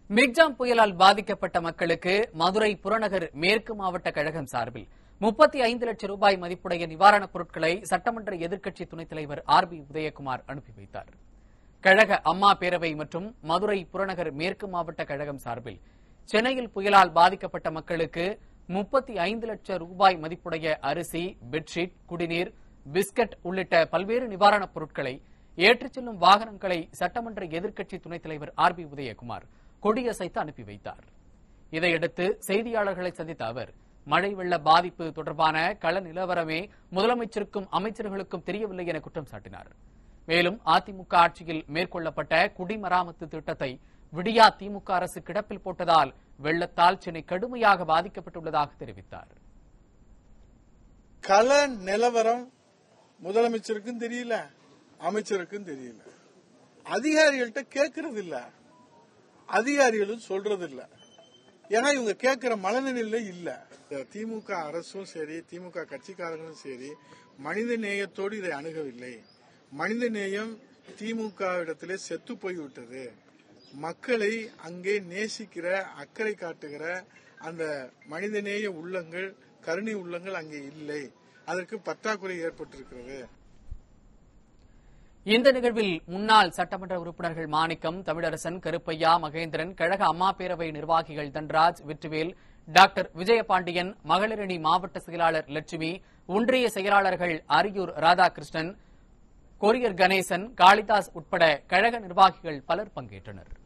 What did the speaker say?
Michaung புயலால் பாதிக்கப்பட்ட மக்களுக்கு மதுரை புறநகர் மேற்கு மாவட்ட கழகம் சார்பில் முப்பத்தி ஐந்து லட்சம் ரூபாய் மதிப்புடைய நிவாரணப் பொருட்களை சட்டமன்ற எதிர்க்கட்சி துணைத் தலைவர் ஆர் பி உதயகுமார் அனுப்பி வைத்தார் கழக அம்மா பேரவை மற்றும் மதுரை புறநகர் மேற்கு மாவட்ட கழகம் சார்பில் சென்னையில் புயலால் பாதிக்கப்பட்ட மக்களுக்கு முப்பத்தி ஐந்து லட்சம் ரூபாய் மதிப்புடைய அரிசி பெட்ஷீட் குடிநீர் பிஸ்கட் உள்ளிட்ட பல்வேறு நிவாரணப் பொருட்களை ஏற்றிச் செல்லும் வாகனங்களை சட்டமன்ற எதிர்க்கட்சி துணைத் தலைவர் ஆர் பி உதயகுமார் கொடியசைத்து அனுப்பி வைத்தார் இதையடுத்து செய்தியாளர்களை சந்தித்த அவர் மழை வெள்ள பாதிப்பு தொடர்பான கள நிலவரமே முதலமைச்சருக்கும் அமைச்சர்களுக்கும் தெரியவில்லை என குற்றம் சாட்டினார் மேலும் அதிமுக ஆட்சியில் மேற்கொள்ளப்பட்ட குடிமராமத்து திட்டத்தை விடியா திமுக அரசு கிடப்பில் போட்டதால் வெள்ளத்தால் சென்னை கடுமையாக பாதிக்கப்பட்டுள்ளதாக தெரிவித்தார் கள நிலவரம் முதலமைச்சருக்கும் தெரியல அமைச்சருக்கும் தெரியல அதிகாரிகள்கிட்ட கேட்கறது இல்ல அதிகாரிகளும் சொல்றது இல்ல ஏன்னா இவங்க கேட்கிற மனநிலையில இல்ல இந்த திமுக அரசும் சரி திமுக கட்சிக்காரங்களும் சரி மனித நேயத்தோடு இதை அணுகவில்லை மனித நேயம் திமுக இடத்திலே செத்து போய்விட்டது மக்களை அங்கே நேசிக்கிற அக்கறை காட்டுகிற அந்த மனிதநேய உள்ளங்கள் கருணை உள்ளங்கள் அங்கே இல்லை அதற்கு பற்றாக்குறை ஏற்பட்டிருக்கிறது இந்த நிகழ்வில் முன்னாள் சட்டமன்ற உறுப்பினர்கள் மாணிக்கம் தமிழரசன் கருப்பையா மகேந்திரன் கழக அம்மா பேரவை நிர்வாகிகள் தன்ராஜ் வெற்றிவேல் டாக்டர் விஜயபாண்டியன் மகளிரணி மாவட்ட செயலாளர் லட்சுமி ஒன்றிய செயலாளர்கள் அரியூர் ராதாகிருஷ்ணன் கொரியர் கணேசன் காளிதாஸ் உட்பட கழக நிர்வாகிகள் பலர் பங்கேற்றனர்